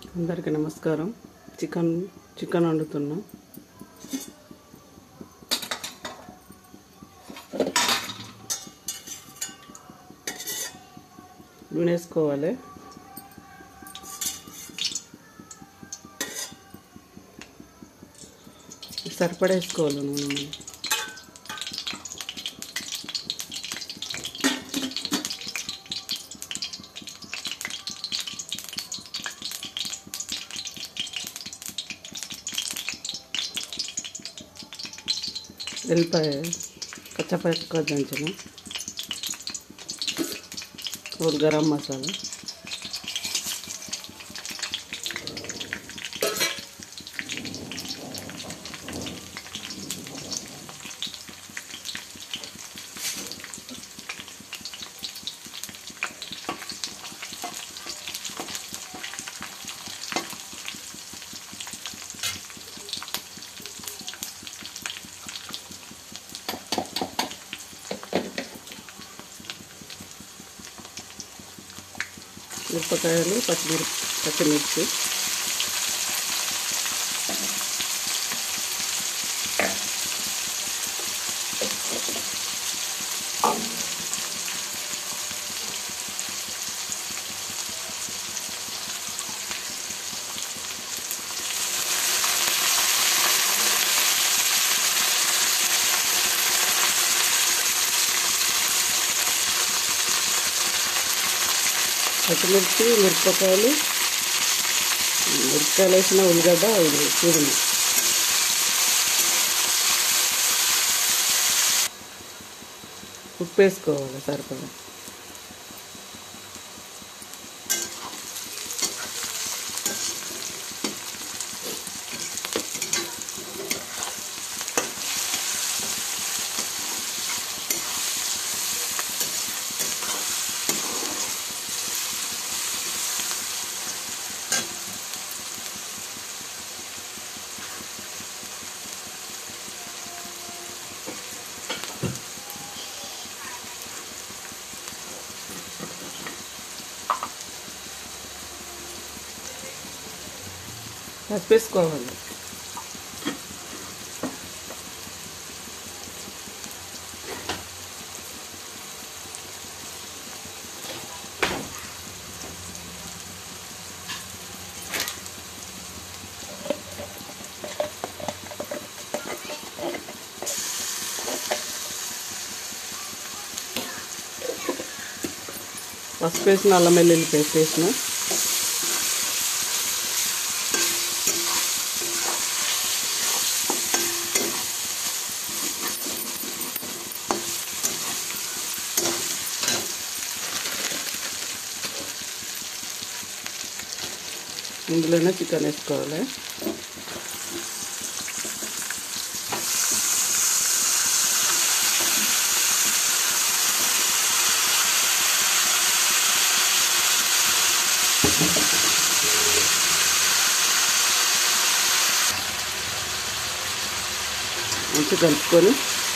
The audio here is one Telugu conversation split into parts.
అందరికీ నమస్కారం చికెన్ చికెన్ వండుతున్నా నూనె వేసుకోవాలి సరిపడా వేసుకోవాలి నూనె మనం. వెల్లిపాయ కచ్చపక్క దంచిన ఒక గరం మసాలా మిరపకాయలు పచ్చిమిర్చి పచ్చిమిర్చి పచ్చిమిర్చి మిరపకాయలు మిరపకాయలు వేసిన ఉల్లిగడ్డ ఇది చూడండి ఉప్పు వేసుకోవాలి సరిపడా పసుపు వేసుకోవాలి పసుపు వేసిన అల్లం వెల్లుల్లి పేస్ట్ వేసిన ఇందులోనే చికెన్ వేసుకోవాలి మంచి కలుపుకొని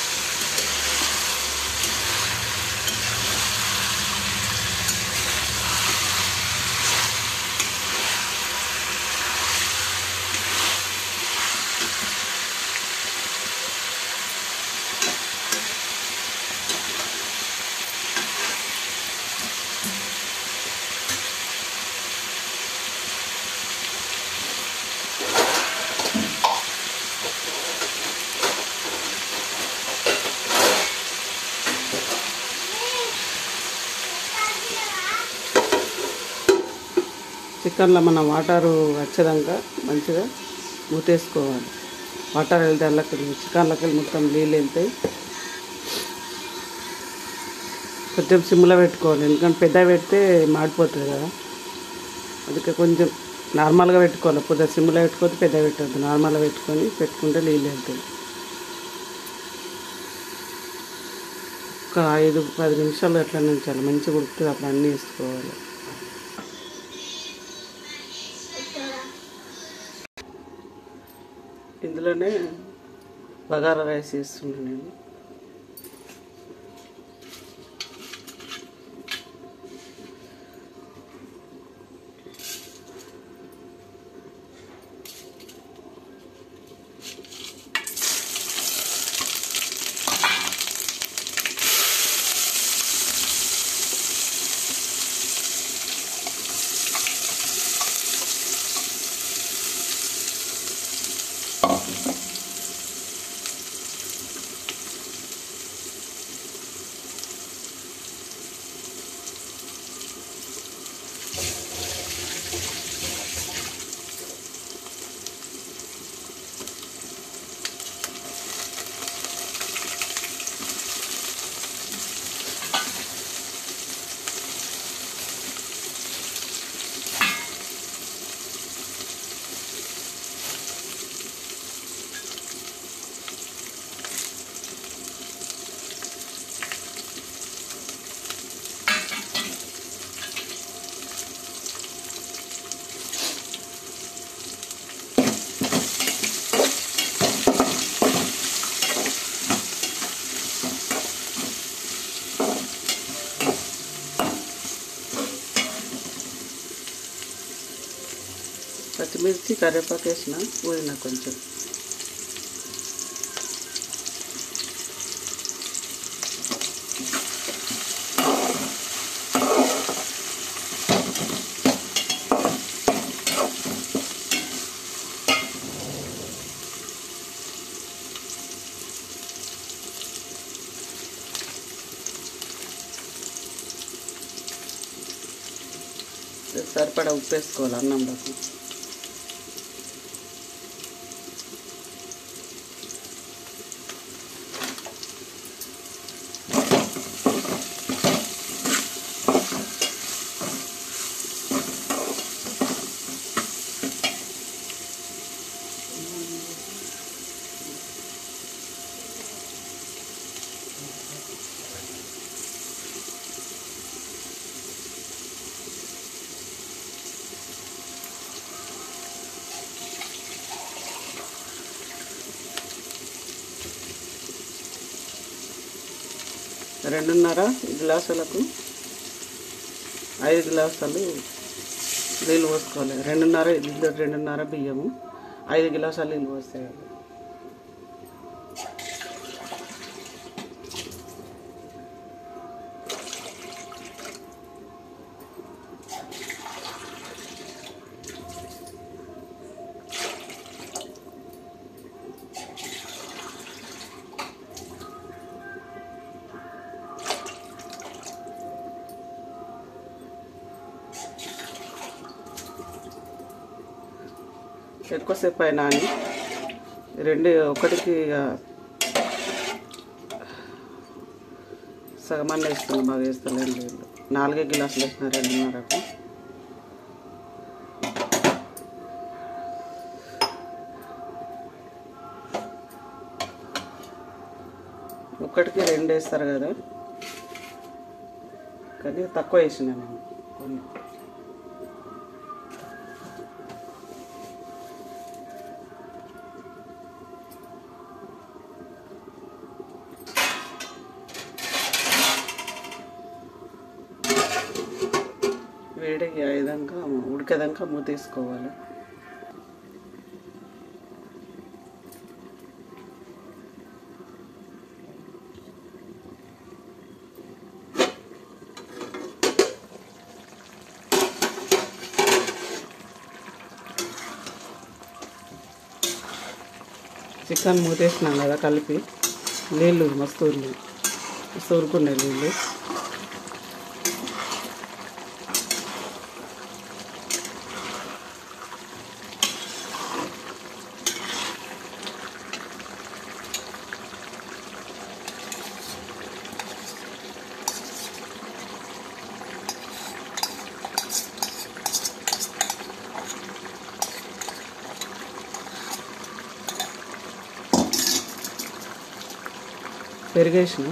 చికెన్లో మనం వాటరు వచ్చేదాకా మంచిగా మూతేసుకోవాలి వాటర్ వెళ్తే అల్లకి చికెన్లోకి వెళ్ళి మొత్తం నీళ్ళు వెళ్తాయి కొంచెం సిమ్లో పెట్టుకోవాలి ఎందుకంటే పెద్ద పెడితే మాడిపోతుంది కదా అందుకే కొంచెం నార్మల్గా పెట్టుకోవాలి కొద్దిగా సిమ్లో పెట్టుకోతే పెద్ద పెట్టద్దు నార్మల్గా పెట్టుకొని పెట్టుకుంటే నీళ్ళు వెళ్తాయి ఒక ఐదు పది నిమిషాలు అట్లా నుంచాలి మంచిగా ఉడుకుతుంది అప్పుడు అన్నీ వేసుకోవాలి ఇందులోనే బగారా రైస్ చేస్తున్నాను నేను పచ్చిమిర్చి కరివేపాకు వేసిన పుదీనా కొంచెం సరిపడా ఉప్పు వేసుకోవాలి అన్నంలోకి రెండున్నర గ్లాసులకు ఐదు గ్లాసులు నీళ్ళు పోసుకోవాలి రెండున్నర ఇల్లు రెండున్నర బియ్యము ఐదు గ్లాసులు నీళ్ళు పోసేయాలి ఎక్కువసేపు అయినా అని రెండు ఒకటికి ఇక సగమన్న వేస్తాను బాగా వేస్తాను లేదు నాలుగే గిలాసులు వేసిన రెండున్నరకు ఒక్కటికి రెండు వేస్తారు కదా కానీ తక్కువ వేసిన నేను కొన్ని వేడికి అయ్యేదాకా ఉడికేదాకా మూత తీసుకోవాలి చికెన్ మూతేసినాం కదా కలిపి నీళ్ళు మస్తు ఊరినాయి మస్తు ఊరుకున్నాయి నీళ్ళు పెరిగేసిన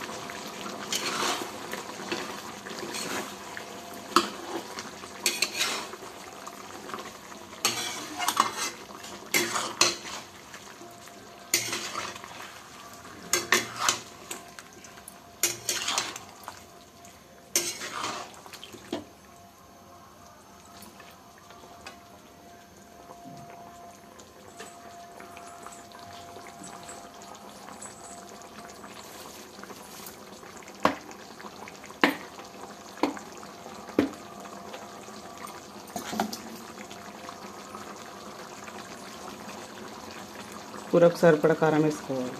కూరకు సరిపడా కారం వేసుకోవాలి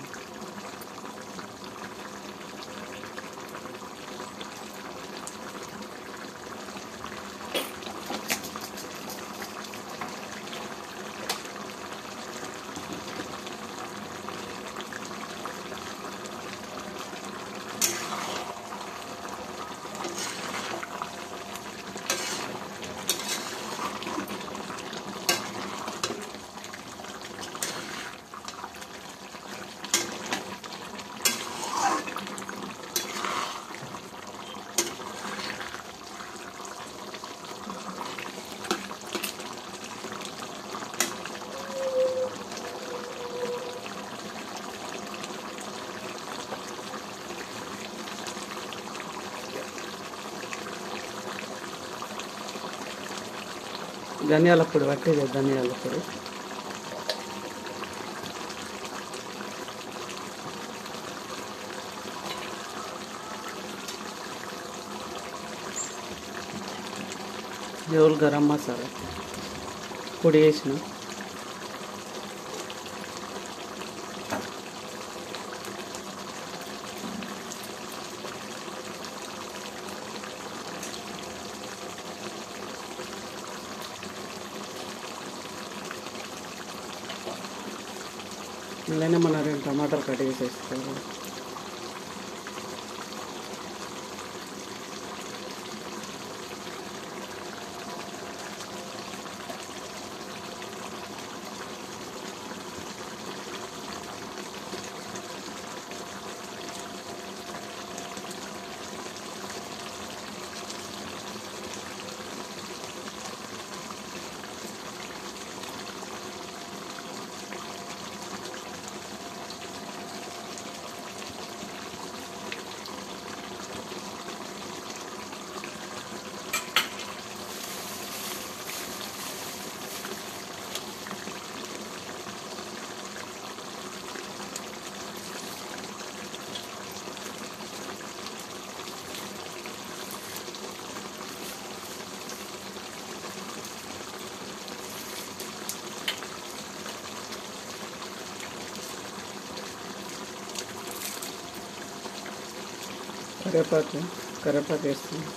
ధనియాల పొడి పట్టేది ధనియాల పొడి జోల్ గరం మసాలా పొడి వేసిన ఇలానే మన రెండు టమాటాలు కట్ చేసేసుకోవాలి కరివేపాకు కరివేపాకు వేస్తాం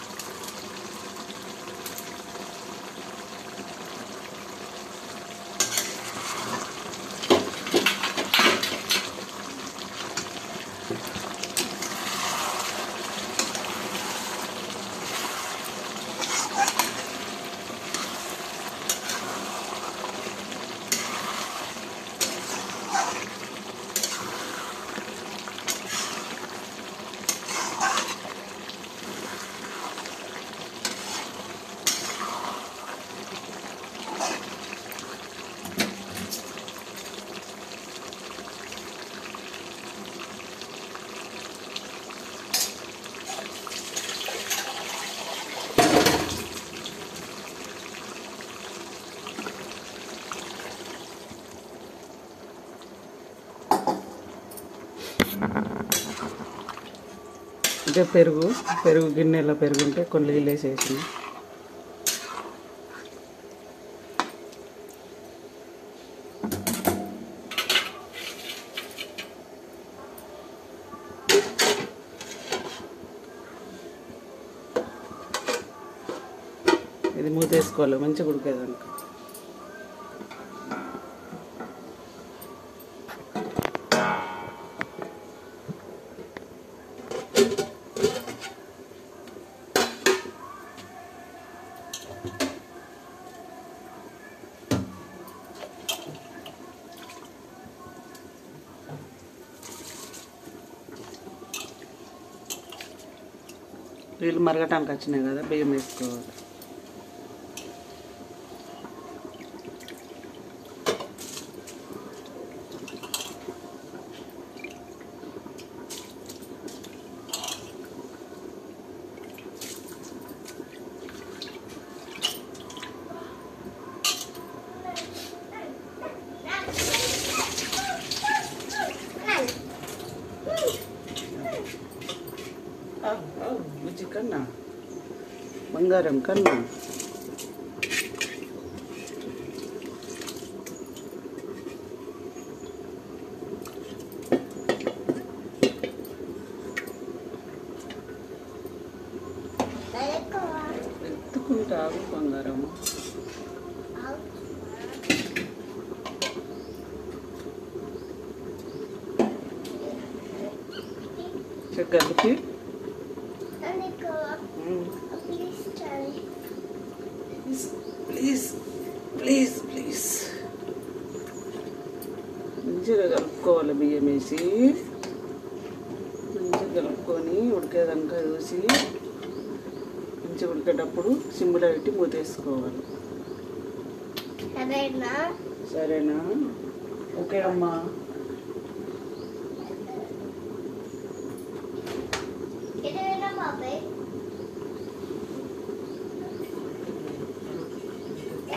అంటే పెరుగు పెరుగు గిన్నెలో పెరుగు ఉంటే కొన్ని నీళ్ళు వేసేసి ఇది మూత వేసుకోవాలి మంచిగా ఉడికేదానికి నీళ్ళు మరగటానికి వచ్చినాయి కదా బియ్యం వేసుకోవాలి బుజ్జి కన్నా బంగారం కన్నా ఎత్తుకుంటావు బంగారం చెక్కలకి ప్లీజ్ ప్లీజ్ ప్లీజ్ మంచిగా కలుపుకోవాలి బియ్యం వేసి మంచిగా కలుపుకొని ఉడికేదాకా చూసి మంచిగా ఉడికేటప్పుడు సిమ్లో పెట్టి మూతేసుకోవాలి సరేనా సరేనా ఓకే అమ్మా ఇదేనా బాబాయ్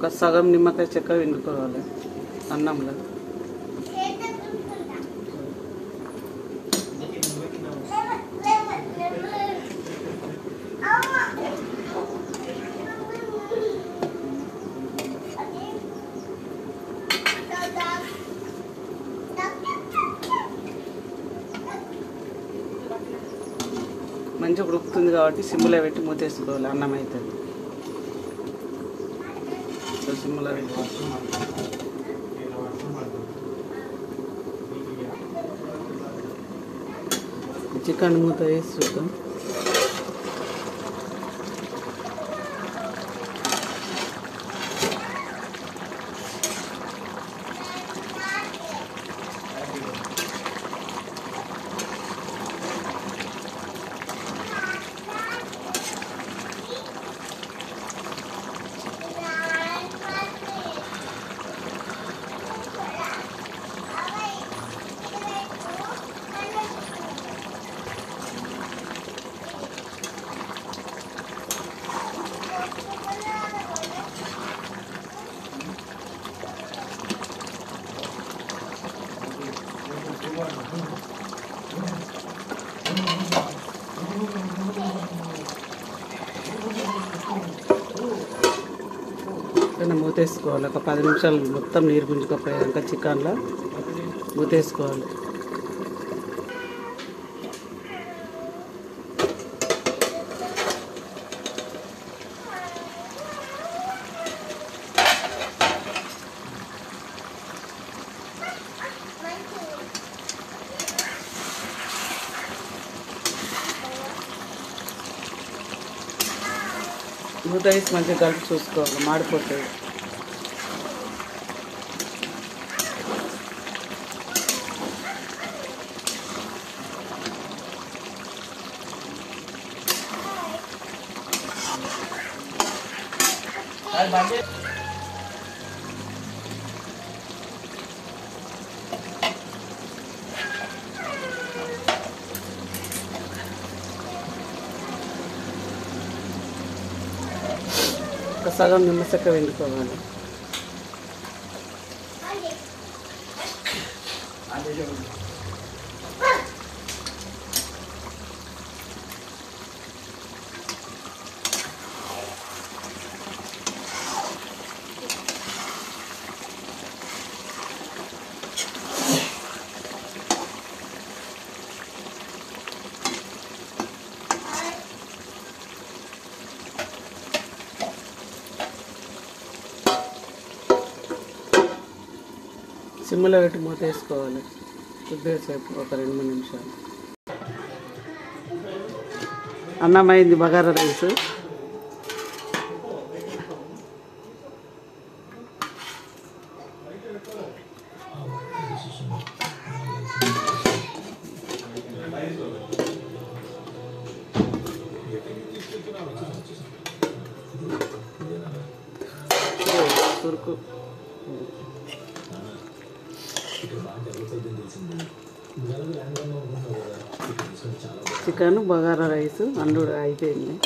ఒక సగం నిమ్మకాయ చెక్క వండుకోవాలి అన్నంలో మంచిగా ఉడుకుతుంది కాబట్టి సిమ్లో పెట్టి మూతేసుకోవాలి అన్నం అవుతుంది సో సిమ్లో పెట్టి చికెన్ మూత వేసి చూద్దాం పైన మూతేసుకోవాలి ఒక పది నిమిషాలు మొత్తం నీరు గుంజుకపోయాక చికెన్లో మూతేసుకోవాలి మూత వేసి మంచిగా కలిపి చూసుకోవాలి మాడిపోతుంది ఒక సగం నిమ్మసక్క వండుకోవాలి సిమ్లో పెట్టి మూత వేసుకోవాలి కొద్దిగా సేపు ఒక రెండు మూడు నిమిషాలు అన్నం అయింది బగారా రైస్ సురుకు చికెన్ బగారా రైస్ అండు అయిపోయింది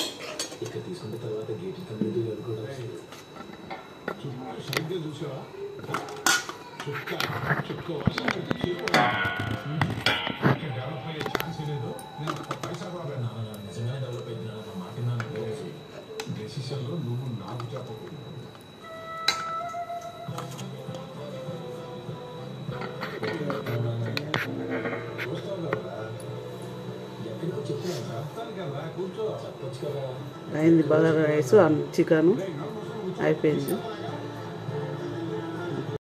అయింది బగారా రైస్ చికెన్ అయిపోయింది